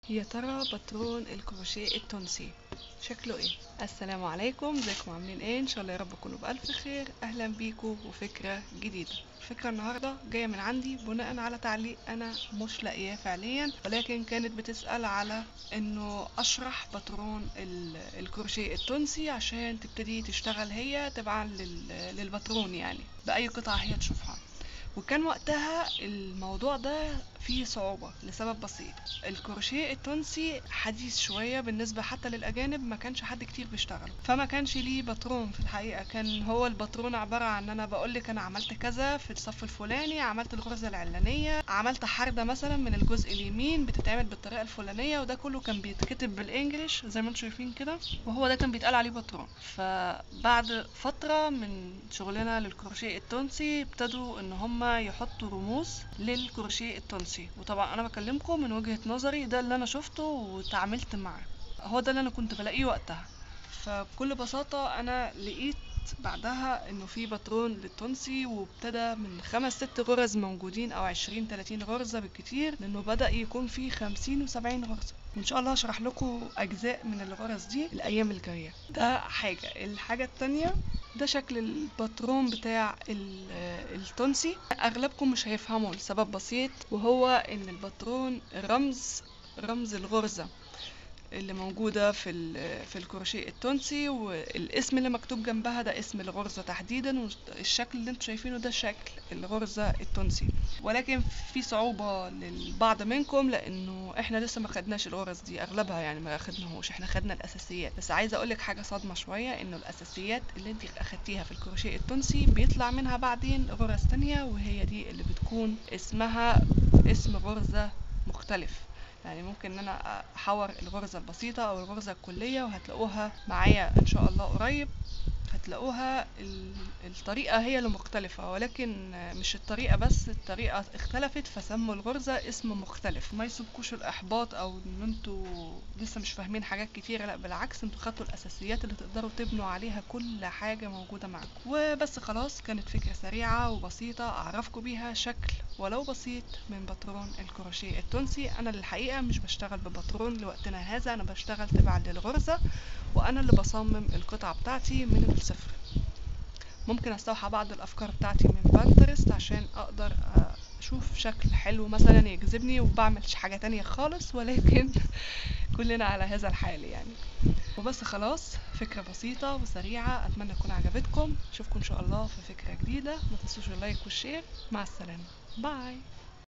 يا ترى باترون الكروشيه التونسي شكله ايه السلام عليكم ازيكم عاملين ايه ان شاء الله يا رب تكونوا بالف خير اهلا بيكم وفكره جديده الفكره النهارده جايه من عندي بناء على تعليق انا مش لاقياه فعليا ولكن كانت بتسال على انه اشرح باترون ال- الكروشيه التونسي عشان تبتدي تشتغل هي تبعا لل- للباترون يعني باي قطعه هي تشوفها وكان وقتها الموضوع ده فيه صعوبة لسبب بسيط الكروشيه التونسي حديث شوية بالنسبة حتى للأجانب ما كانش حد كتير بيشتغل فما كانش ليه باترون في الحقيقة كان هو الباترون عبارة عن ان انا بقولك انا عملت كذا في الصف الفلاني عملت الغرزة العلانية عملت حردة مثلا من الجزء اليمين بتتعمل بالطريقة الفلانية وده كله كان بيتكتب بالانجلش زي ما انتم شايفين كده وهو ده كان بيتقال عليه باترون فبعد فترة من شغلنا للكروشيه التونسي ابتدوا ان هم يحطوا رموز للكروشيه التونسي وطبعا انا بكلمكم من وجهة نظري ده اللي انا شفته وتعاملت معاه هو ده اللي انا كنت بلاقيه وقتها فبكل بساطة انا لقيت بعدها انه في باترون للتونسي وابتدى من خمس ست غرز موجودين او عشرين تلاتين غرزة بالكتير لانه بدأ يكون في خمسين وسبعين غرزة وان شاء الله هشرح لكم اجزاء من الغرز دي الايام الجاية ده حاجة الحاجة التانية ده شكل الباترون بتاع ال- التونسي اغلبكم مش هيفهموا لسبب بسيط وهو ان الباترون رمز رمز الغرزة اللي موجودة في ال- في الكروشيه التونسي والاسم اللي مكتوب جنبها ده اسم الغرزة تحديدا والشكل اللي انتوا شايفينه ده شكل الغرزة التونسي ولكن في صعوبة للبعض منكم لانه احنا لسه ما خدناش الغرز دي اغلبها يعني ما خدناهوش احنا خدنا الاساسيات بس عايزة اقولك حاجة صادمة شوية انه الاساسيات اللي انت اخدتيها في الكروشيه التونسي بيطلع منها بعدين غرز تانية وهي دي اللي بتكون اسمها اسم غرزة مختلف يعني ممكن ان انا احور الغرزة البسيطة او الغرزة الكلية وهتلاقوها معايا ان شاء الله قريب هتلاقوها ال- الطريقة هي اللي مختلفة ولكن مش الطريقة بس الطريقة اختلفت فسموا الغرزة اسم مختلف ما يسبكوش الإحباط أو إن انتوا لسه مش فاهمين حاجات كتيرة لا بالعكس انتوا خدتوا الأساسيات اللي تقدروا تبنوا عليها كل حاجة موجودة معاكم وبس خلاص كانت فكرة سريعة وبسيطة أعرفكم بيها شكل ولو بسيط من باترون الكروشيه التونسي أنا للحقيقة مش بشتغل بباترون لوقتنا هذا أنا بشتغل تبعا للغرزة وانا اللي بصمم القطعة بتاعتي من الصفر ممكن استوحى بعض الافكار بتاعتي من بانترست عشان اقدر اشوف شكل حلو مثلا يجذبني وبعمل حاجة تانية خالص ولكن كلنا على هذا الحال يعني وبس خلاص فكرة بسيطة وسريعة اتمنى تكون عجبتكم اشوفكم ان شاء الله في فكرة جديدة ما تنسوش اللايك والشير مع السلامة باي